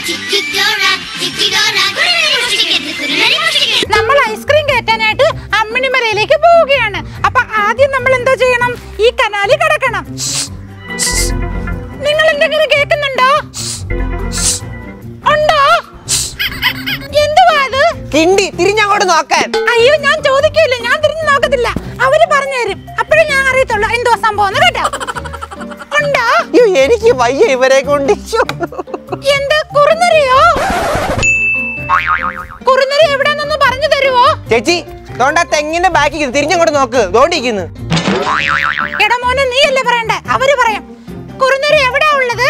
ചിക്കിഡോറ ചിക്കിഡോറ കുരുനരി മോഷ്ടിക്കരുത് കുരുനരി മോഷ്ടിക്കരുത് നമ്മൾ ഐസ്ക്രീം കയറ്റാനായിട്ട് അമ്മിണിമലയിലേക്ക് പോവുകയാണ് അപ്പൊ ആദ്യം നമ്മൾ എന്തോ ചെയ്യണം ഈ കനാലിൽ കിടക്കണം നിങ്ങൾ എന്തെങ്കിലും കേൾക്കുന്നുണ്ടോ ഉണ്ടോ എന്തുവാ അത് കിണ്ടി തിരിഞ്ഞങ്ങോട്ട് നോക്കാൻ അയ്യോ ഞാൻ ചോദിക്കില്ല ഞാൻ തിരിഞ്ഞു നോക്കത്തില്ല അവര് പറഞ്ഞു തരും അപ്പോഴേ ഞാൻ അറിയത്തുള്ളൂ എന്തോ സംഭവം എന്ന് കേട്ടോ ഉണ്ടോ അയ്യോ എനിക്ക് വയ്യ ഇവരെ കൊണ്ട് ശ്ശോ. എന്ത് കുറുനരിയോ കുറുനരി എവിടെന്നൊന്ന് പറഞ്ഞു തരുവോ ചേച്ചി തോണ്ട തെങ്ങിന്റെ ബാക്കി തിരിഞ്ഞങ്ങോട്ട് നോക്ക് തോണ്ടിരിക്കുന്നു എടാ മോനെ നീ അല്ലേ പറയണ്ടേ അവര് പറയാം കുറുനരി എവിടാ ഉള്ളത്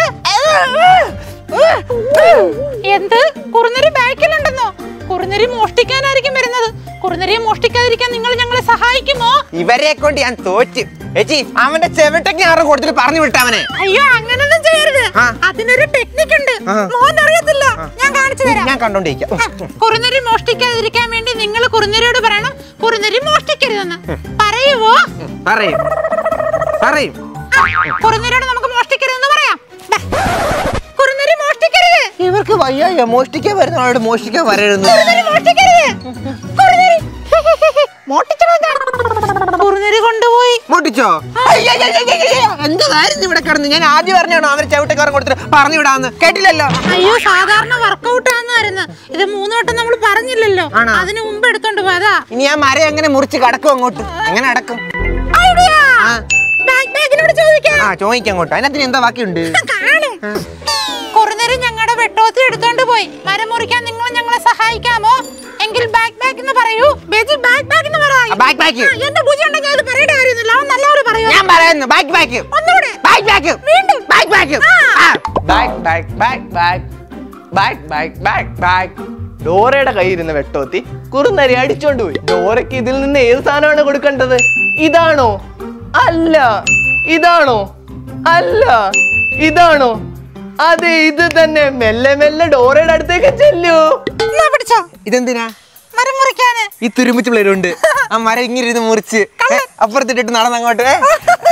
എന്ത് കുറുനരി ബാക്കിലുണ്ടെന്നോ കുറുനരി മോഷ്ടിക്കാനായിരിക്കും വരുന്നത് കുറുനരിയെ മോഷ്ടിക്കാതിരിക്കാൻ നിങ്ങൾ ഞങ്ങളെ സഹായിക്കുമോ ഇവരെ കൊണ്ട് ഞാൻ തോറ്റ് ചേച്ചി അവന്റെ ചെവിട്ടൊക്കെ ആറ് കൊടുത്തിട്ട് പറഞ്ഞു വിട്ടവനെ അയ്യോ അങ്ങനൊന്നും ചെയ്യരുത് ആ. അതിനൊരു ടെക്നിക് ഉണ്ട് ആ. മോൻ അറിയത്തില്ല ഞാൻ കാണിച്ചു തരാം ഞാൻ കണ്ടോണ്ടിരിക്കാം ആ, കുറുനരി മോഷ്ടിക്കാതിരിക്കാൻ വേണ്ടി നിങ്ങൾ കുറുനരിയോട് പറയണം കുറുനരി മോഷ്ടിക്കരുതെന്ന് പറയുവോ പറയും പറയും ആ, കുറുനരിയോട് നമുക്ക് മോഷ്ടിക്കരുതെന്ന് പറയാം ദാ, കുറുനരി മോഷ്ടിക്കരുത് ഇവർക്ക് വയ്യ മോഷ്ടിക്കാൻ വരുന്ന ആളോട് മോഷ്ടിക്കാൻ വരരുന്നു കുറുനരി മോഷ്ടിക്കരുത് കുറുനരി മോഷ്ടിച്ചോ കുറുനരി കൊണ്ടുപോയി മോട്ടിച്ചോ എന്തായിരുന്നു ഇവിടെ കിടന്ന് ഞാൻ ആദ്യം പറഞ്ഞാണോ അവര് ചവിട്ടക്കാരൻ കൊടുത്തിട്ട് പറഞ്ഞു വിടാന്ന് കേട്ടില്ലല്ലോ അയ്യോ സാധാരണ വർക്കൗട്ട് ആണെന്നായിരുന്നു ഇത് മൂന്നോട്ടം നമ്മൾ പറഞ്ഞില്ലല്ലോ ആണോ? അതിന് മുമ്പ് എടുത്തോണ്ട് പോയതാ ഇനി ആ മരം എങ്ങനെ മുറിച്ച് കടക്കും അങ്ങോട്ട് എങ്ങനെ അടക്കും ഐഡിയ ആ. ബാക്ക് ബാക്കിനോട് ചോദിക്കാം ആ ചോദിക്കാം അങ്ങോട്ട് അതിനകത്തിന് എന്താ ബാക്കിയുണ്ട് കാണും കുറഞ്ഞേരം ഞങ്ങളുടെ വെട്ടോത്തി എടുത്തോണ്ട് പോയി മരം മുറിക്കാൻ നിങ്ങൾ ഞങ്ങളെ സഹായിക്കാമോ എങ്കിൽ ബാക്ക് ബാക്ക് എന്ന് പറയൂ ബേജി ബാക്ക് ബാക്ക് എന്ന് പറ ആ, back back. ആ, എന്റെ പൂജ ഉണ്ടെങ്കിൽ അത് പറയേണ്ട കാര്യമൊന്നുമില്ല അവൻ നല്ലവര് പറയൂ ഞാൻ പറയുന്നു ബാക്ക് ബാക്ക് ഒന്നുകൂടെ ബാക്ക് ബാക്ക് വീണ്ടും. ബാക്ക് ബാക്ക് ആ. Back back back back back back back back ഡോറയുടെ കയ്യിരുന്ന വെട്ടോത്തി കുറുനരി അടിച്ചോണ്ട് പോയി ഡോറയ്ക്ക് ഇതിൽ നിന്ന് ഏത് സാധനമാണ് കൊടുക്കേണ്ടത് ഇതാണോ അല്ല ഇതാണോ അല്ല ഇതാണോ അതെ ഇത് തന്നെ മെല്ലെ മെല്ലെ ഡോറയുടെ അടുത്തേക്ക് ചെല്ലൂ എന്നാ പിടിച്ചോ ഇതെന്തിനാ മരം മുറിക്കാന് ഈ തുരുമ്പിച്ച് പിള്ളേരുണ്ട് ആ മരം ഇങ്ങനെ ഇരുന്ന് മുറിച്ച് ഏ, അപ്പുറത്തിട്ടിട്ട് നടന്നങ്ങോട്ട് ഏ.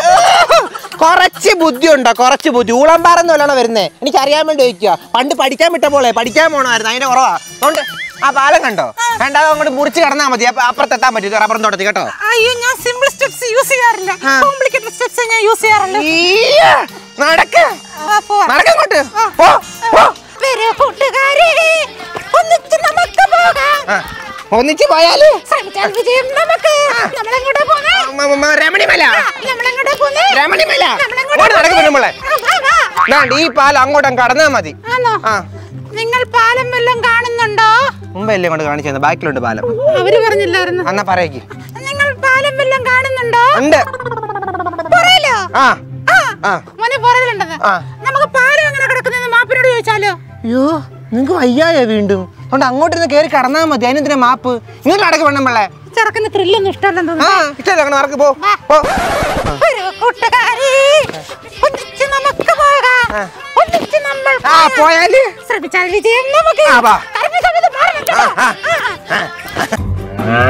കുറച്ച് ബുദ്ധി ഉണ്ടോ കുറച്ച് ബുദ്ധി ഊളംപാറന്ന് വല്ലാണ് വരുന്നേ എനിക്ക് അറിയാൻ വേണ്ടി ചോദിക്കുക പണ്ട് പഠിക്കാൻ വിട്ട പോലെ പഠിക്കാൻ പോണമായിരുന്നു അതിന്റെ കുറവാ അതുകൊണ്ട് ആ പാലം കണ്ടോ വേണ്ടാതെ അങ്ങോട്ട് മുറിച്ച് കടന്നാ മതി അപ്പൊ അപ്പുറത്തെത്താൻ പറ്റും റബ്ബറും തോട്ടത്തിൽ കേട്ടോ അയ്യോ ഞാൻ സിമ്പിൾ സ്റ്റെപ്സ് യൂസ് ചെയ്യാറില്ല ആ. കോംപ്ലിക്കേറ്റഡ് സ്റ്റെപ്സ് ഞാൻ യൂസ് ചെയ്യാറുള്ളൂ ഈയ്യ, നടക്ക് ആ, പോവാം. നടക്കങ്ങോട്ട് ആ. പോ, പോ. വരൂ കൂട്ടുകാരെ ഒന്നിച്ച് നമുക്ക് പോകാം ആ, ഒന്നിച്ച് പോയാല് ശ്രമിച്ചാൽ വിജയം നമുക്ക് നമ്മളെങ്ങോട്ടാ പോന്നെ മ- മ- രമണിമല ആ, നമ്മളെങ്ങോട്ടാ പോന്നെ രമണിമല നമ്മളെങ്ങോട്ടാ ഓടി നടക്ക് പോന്നെ? പെണ്ണുമ്പളെ ആ, വാ, വാ. ദാണ്ട് ഈ പാലം അങ്ങോട്ടും കടന്നാ മതി ആണോ ആ നിങ്ങൾ പാലം വല്ലതും കാണുന്നുണ്ടോ മുമ്പ് അല്ലേ കൊണ്ട് കാണിച്ചു തന്നെ ബാക്കിലുണ്ട് പാലം അവര് പറഞ്ഞില്ലായിരുന്നു എന്നാ പറയക്ക് നിങ്ങൾ പാലം വല്ലതും കാണുന്നുണ്ടോ ഉണ്ട് പുറയിലോ ആ ആ ആ. മോനെ പുറയിലുണ്ടെന്ന് ആ. നമുക്ക് പാലം എങ്ങനെ കിടക്കുന്നെന്ന് മാപ്പിനോട് ചോദിച്ചാലോ അയ്യോ നിങ്ങക്ക് വയ്യായ വീണ്ടും അതുകൊണ്ട് അങ്ങോട്ടിരുന്ന് കയറി കടന്നാ മതി അതിനെന്തിനാ മാപ്പ് ഇങ്ങോട്ട് നടക്ക് പെണ്ണുമ്പളെ ചെറുക്കുന്ന ത്രില്ലൊന്നും ഇഷ്ടമല്ലെന്ന് ആ ഇഷ്ടമല്ല അങ്ങനെ നടക്ക് പോ വാ. പോ ഒരു കൂട്ടുകാരി ഒന്നിച്ച് നമുക്ക് പോകാം ആ. ഒന്നിച്ച് നമ്മൾ ആ പോകാം. പോയാല് ശ്രമിച്ചാൽ വിജയം നമുക്ക് ആ, വാ. കറുപ്പ് സമയത്ത് മാറണം കേട്ടോ. ആ, ആ, ആ.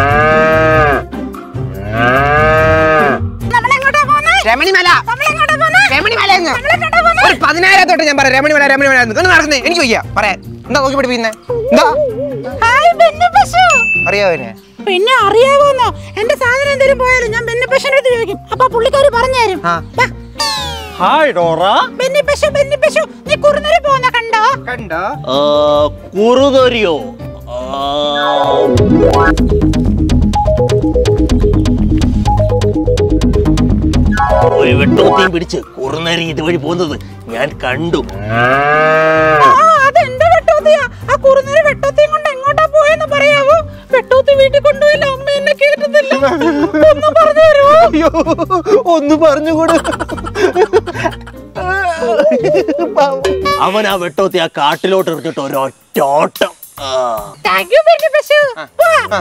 നമ്മളെങ്ങോട്ടാ പോന്നെ? രമണിമല നമ്മളെങ്ങോട്ടാ പോന്നെ? രമണിമല എന്ന് നമ്മളെങ്ങോട്ടാ പോന്നെ? ഒരു പതിനായിരം തൊട്ട് ഞാൻ പറയാം രമണിമല രമണിമല എന്ന് ഒന്ന് നടക്കുന്നേ എനിക്ക് വയ്യ പറയാൻ എന്താ നോക്കി പഠിപ്പിക്കുന്നേ എന്താ ഹായ് ബെന്നി പശു. അറിയാവനെ പിന്നെ അറിയാവോന്നോ എന്റെ സാധനം എന്തേലും പോയാലും ഞാൻ ബെന്നി പശുവിന്റെ അടുത്ത് ചോദിക്കും അപ്പൊ പുള്ളിക്കാരി പറഞ്ഞു തരും ആ. വാ. ഹായ് ഡോറ ബെന്നി പശു ബെന്നി പശു നീ കുറുനരി പോകുന്ന കണ്ടോ കണ്ടോ കുറുതൊരിയോ ഒരു വെട്ടോത്തിയും പിടിച്ച് കുറുനരി ഇതുവഴി പോകുന്നത് ഞാൻ കണ്ടു ആ അത് എന്റെ വെട്ടോത്തിയാ ആ കുറുനരി വെട്ടോത്തിയും കൊണ്ട് എങ്ങോട്ടാ പോയെന്ന് പറയാവോ വെട്ടോത്തി വീട്ടിൽ കൊണ്ടുപോയില്ല അമ്മ എന്നെ കേട്ടത്തില്ല ഒന്ന് പറഞ്ഞു തരുമോ അയ്യോ ഒന്ന് പറഞ്ഞുകൂടെ അവൻ ആ വെട്ടോത്തി ആ കാട്ടിലോട്ട് എറിഞ്ഞിട്ട് ഒരൊറ്റോട്ടം ആ. താങ്ക് യു ബെന്നി പശു പോവാം.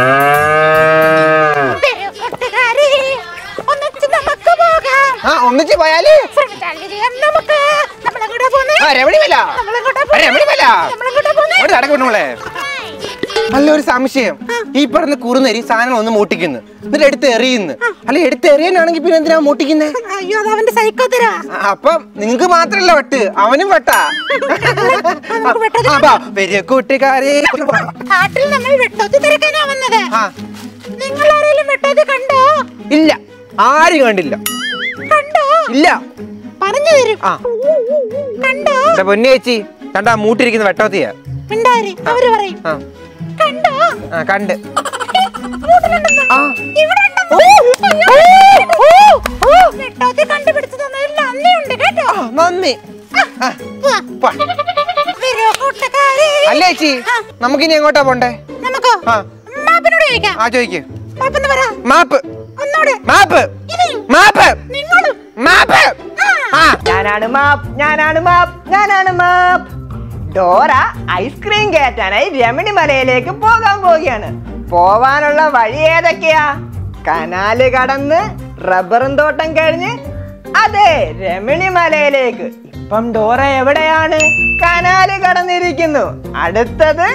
വരൂ കൂട്ടുകാരി, ഒന്നിച്ച് നമുക്ക് പോകാം ആ ഒന്നിച്ച് പോയാല് ശ്രമിച്ചാൽ വിജയം നമുക്ക് നമ്മളെങ്ങോട്ടാ പോന്നെ ആ രമണിമല നമ്മളെങ്ങോട്ടാ ആ, രമണിമല നമ്മളെങ്ങോട്ടാ പോന്നെ അങ്ങോട്ട് നടക്ക് പെണ്ണുമ്പളെ നല്ലൊരു സംശയം ഈ പറഞ്ഞ കുറുനരി സാധനം ഒന്ന് മൂട്ടിക്കുന്നു എന്നിട്ട് എടുത്ത് എറിയുന്നു അല്ല എടുത്ത് എറിയാനാണെങ്കിൽ പിന്നെ എന്തിനാ മൂട്ടിക്കുന്നേ അയ്യോ അത് അവന്റെ സൈക്കോ തരാ അപ്പം നിങ്ങക്ക് മാത്രല്ല വെട്ട് അവനും വെട്ടാ നമുക്ക് വെട്ടത്തിൽ ആ ബാ വരിക കൂട്ടുകാരെ കാട്ടിൽ നമ്മൾ വെട്ടോത്തി തിരക്കാനാ വന്നത് ആ നിങ്ങൾ ആരെങ്കിലും വെട്ടോത്തി കണ്ടോ ഇല്ല ആരും കണ്ടില്ല കണ്ടോ ഇല്ല പറഞ്ഞു തരും ആ കണ്ടോ എന്റെ പൊന്നു ചേച്ചി കണ്ടാ മൂട്ടിരിക്കുന്ന വെട്ടോത്തിയാ മിണ്ടാരി അവര് പറയും ആ കണ്ടോ ആ കണ്ട് മൂട്ടിലുണ്ടെന്നോ? ആ ഇവിടെ ഉണ്ടെന്നോ? അയ്യോ. ഓ, വെട്ടോത്തി കണ്ടുപിടിച്ചു തന്നതിൽ നന്ദിയുണ്ട് കേട്ടോ ആ, നന്ദി ആ, പോവാ. പോ. വരൂ കൂട്ടുകാരെ അല്ല ചേച്ചി നമുക്കിനി എങ്ങോട്ടാ പോണ്ടേ നമുക്കോ ആ മാപ്പിനോട് ചോദിക്കാം ആ ചോദിക്ക് മാപ്പെന്ന് പറ മാപ്പ് ഒന്നൂടെ മാപ്പ് ഇനിയും മാപ്പ് നിങ്ങളും മാപ്പ് ആ ഞാനാണ് മാപ്പ് ഞാനാണ് മാപ്പ് ഞാനാണ് മാപ്പ് ഡോറ ഐസ്ക്രീം കയറ്റാനായി രമണി മലയിലേക്ക് പോകാൻ പോവുകയാണ് പോവാനുള്ള വഴി ഏതൊക്കെയാ കനാല് കടന്ന് റബ്ബറും തോട്ടം കഴിഞ്ഞ് അതെ രമണി മലയിലേക്ക് ഇപ്പം ഡോറ എവിടെയാണ് കനാല് കടന്നിരിക്കുന്നു അടുത്തത്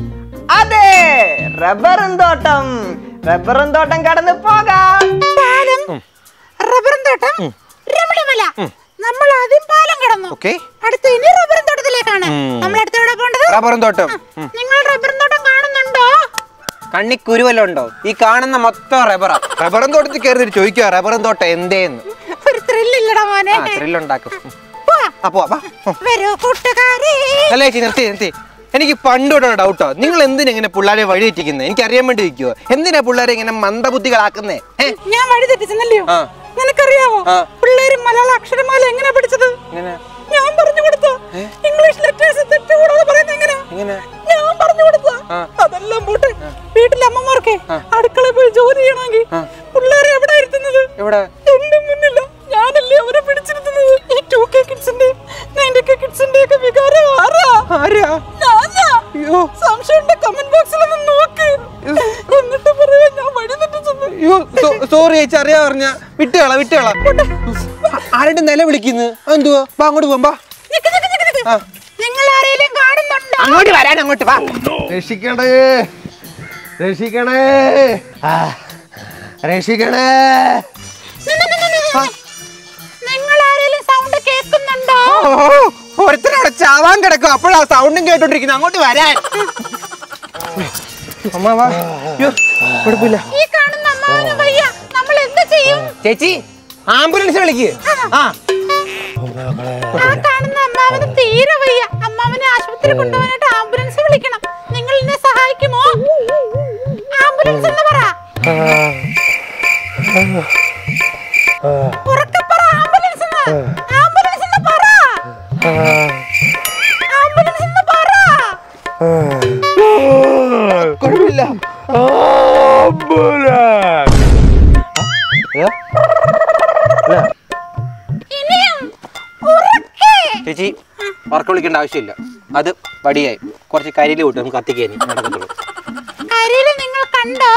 അതെ റബ്ബറും തോട്ടം റബ്ബറും തോട്ടം കടന്ന് പോകാം പാലം റബ്ബറും തോട്ടം രമണിമല നമ്മൾ ആദ്യം പാലം കടന്നു ഓക്കെ അടുത്ത് ഇനി റബ്ബറും തോട്ടത്തിലേക്കാണ് ഉം. നമ്മൾ അടുത്ത് എവിടെ പോകേണ്ടത് റബ്ബറും തോട്ടം ഉം. നിങ്ങൾ റബ്ബറും തോട്ടം കാണുന്നുണ്ടോ കണ്ണി കുരുവല്ലോ ഉണ്ടോ ഈ കാണുന്ന മൊത്തം റബ്ബറാ റബ്ബറും തോട്ടത്തിൽ കയറി ചോദിക്കുക റബ്ബറും തോട്ടം എന്തേന്ന് ഒരു ത്രില്ലില്ലടാ മോനെ ആ ത്രില്ലുണ്ടാക്കും ഉം. പോവാം. ആ പോവാ വാ. ഉം. വരൂ കൂട്ടുകാരെ അല്ല ചേച്ചി നിർത്തി നിർത്തി എനിക്ക് പണ്ടോട്ടോ ഡൗട്ടോ നിങ്ങൾ എന്തിനാ ഇങ്ങനെ പിള്ളേരെ വഴി തെറ്റിക്കുന്നത് എനിക്ക് അറിയാൻ വേണ്ടി ഇരിക്കുവോ എന്തിനാ പിള്ളേരെ ഇങ്ങനെ മന്ദബുദ്ധികളാക്കുന്നേ ഏ ഞാൻ വഴി തെറ്റിച്ചെന്നല്ലയോ ആ. നിനക്കറിയാവോ ആ. പിള്ളേര് മലയാള അക്ഷരമാല എങ്ങനെ പഠിച്ചത് ഇങ്ങനെ ഞാൻ പറഞ്ഞു കൊടുത്ത ഇംഗ്ലീഷ് ലെറ്റേഴ്സ് തെറ്റുകൂടാതെ പറയുന്നത് എങ്ങനെ ഇങ്ങനെ ഞാൻ പറഞ്ഞു കൊടുത്ത ആ. അതെല്ലാം പോട്ടെ വീട്ടിലെ അമ്മമാർക്ക് ആ. അടുക്കളയിൽ പോയി ജോലി ചെയ്യണമെങ്കിൽ ആ. പിള്ളേരെ എവിടെ ഇരുത്തുന്നത് എവിടെ എന്റെ മുന്നില്ല ഞാനല്ലേ അവരെ പിടിച്ചിരുത്തുന്നത് ഈ ടു കെ കിഡ്സിന്റെ നയൻറ്റി കെ കിഡ്സിന്റെ ഒക്കെ വികാരം ആരാ ആരാ ഞാനാ അയ്യോ സംശയമുണ്ട് കമന്റ് ബോക്സിൽ ഒന്ന് നോക്ക് എന്നിട്ട് പറയാ ഞാൻ വഴി തെറ്റിച്ചെന്ന് അയ്യോ സോറി ചേച്ചി അറിയാ പറഞ്ഞ വിട്ടുകള വിട്ടുകള ആരുടെ നില വിളിക്കുന്നു എന്തുവാ വാ അങ്ങോട്ട് പോകാം നിക്ക് നിക്ക് നിക്ക് നിക്ക്. ആ. നിങ്ങൾ ആരെങ്കിലും കാണുന്നുണ്ടോ അങ്ങോട്ട് വരാൻ അങ്ങോട്ട് വാ രക്ഷിക്കണേ രക്ഷിക്കണേ ആ, രക്ഷിക്കണേ നിന്ന് നിന്ന് നിന്ന് നിന്ന്. നിങ്ങൾ ആരെങ്കിലും സൗണ്ട് കേൾക്കുന്നുണ്ടോ ഒരുത്തനവിടെ ചാവാൻ കിടക്കും അപ്പോഴാ സൗണ്ടും കേട്ടോണ്ടിരിക്കുന്നത് അങ്ങോട്ട് വരാൻ അമ്മ വാ അയ്യോ കുഴപ്പമില്ല ഈ കാണുന്ന അമ്മാവന് വയ്യ നമ്മൾ എന്ത് ചെയ്യും ചേച്ചി ആംബുലൻസ് വിളിക്ക് ആ ആ കാണുന്ന അമ്മാവന് തീരെ വയ്യ അമ്മാവനെ ആശുപത്രി കൊണ്ടുപോകാനായിട്ട് ആംബുലൻസ് വിളിക്കണം നിങ്ങൾ എന്നെ സഹായിക്കുമോ ആംബുലൻസ് എന്ന് പറ ഉറക്കെ പറ ആംബുലൻസ് എന്ന് ആംബുലൻസ് എന്ന് പറ ആംബുലൻസ് എന്ന് പറ കുഴപ്പമില്ല ഇനിയും ഉറക്കെ ചേച്ചി വർക്ക് വിളിക്കേണ്ട ആവശ്യമില്ല അത് വടിയായി കുറച്ച് കരിയിൽ വിട്ട് നമുക്ക് കത്തിക്കാൻ നടക്കത്തുള്ളൂ കരിയില് നിങ്ങൾ കണ്ടോ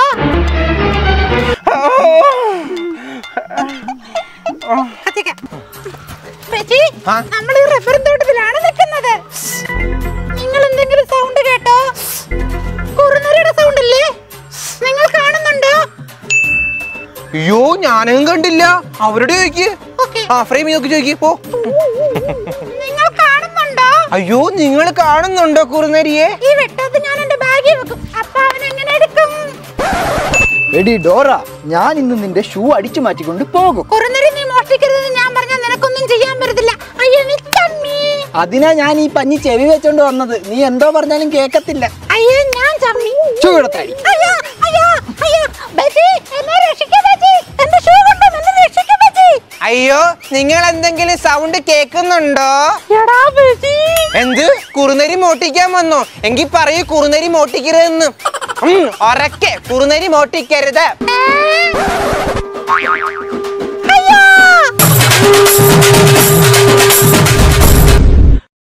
കത്തിക്കാം. ചേച്ചി ആ? നമ്മൾ ഈ റബ്ബർ തോട്ടത്തിലാണ് നിൽക്കുന്നത് നിങ്ങൾ എന്തെങ്കിലും സൗണ്ട് കേട്ടോ കുറുനരിയുടെ സൗണ്ട് അല്ലേ നിങ്ങൾ കാണുന്നുണ്ടോ അയ്യോ ഞാനും കണ്ടില്ല അവരോട് ചോദിക്ക് ഓക്കെ ആ ഫ്രെയിം നോക്കി ചോദിക്ക് പോ നിങ്ങൾ കാണുന്നുണ്ടോ അയ്യോ നിങ്ങൾ കാണുന്നുണ്ടോ കുറുനരിയെ ഈ വെട്ടത്ത് ഞാൻ എന്റെ ബാഗിൽ വെക്കും അപ്പൊ അവൻ എങ്ങനെ എടുക്കും എടി ഡോറ ഞാൻ ഇന്ന് നിന്റെ ഷൂ അടിച്ചു മാറ്റിക്കൊണ്ട് പോകും കുറുനരി നീ മോഷ്ടിക്കരുതെന്ന് ഞാൻ പറഞ്ഞാൽ നിനക്കൊന്നും ചെയ്യാൻ പറ്റത്തില്ല അയ്യോ നീ ചമ്മി അതിനാ ഞാൻ ഈ പഞ്ഞി ചെവി വെച്ചോണ്ട് വന്നത് നീ എന്തോ പറഞ്ഞാലും കേക്കത്തില്ല അയ്യോ ഞാൻ ചമ്മി ഷൂ എടുത്താടി അയ്യോ അയ്യോ അയ്യോ ബജി എന്നെ രക്ഷിക്കൂ ബജി എന്റെ ഷൂ കൊണ്ട് എന്നെ രക്ഷിക്കൂ ബജി അയ്യോ നിങ്ങൾ എന്തെങ്കിലും സൗണ്ട് കേൾക്കുന്നുണ്ടോ എടാ ബജി എന്ത് കുറുനരി മോട്ടിക്കാൻ വന്നോ എങ്കിൽ പറയൂ കുറുനരി മോട്ടിക്കരുതെന്ന് ഉം, ഒരക്കെ കുറുനരി മോട്ടിക്കരുത്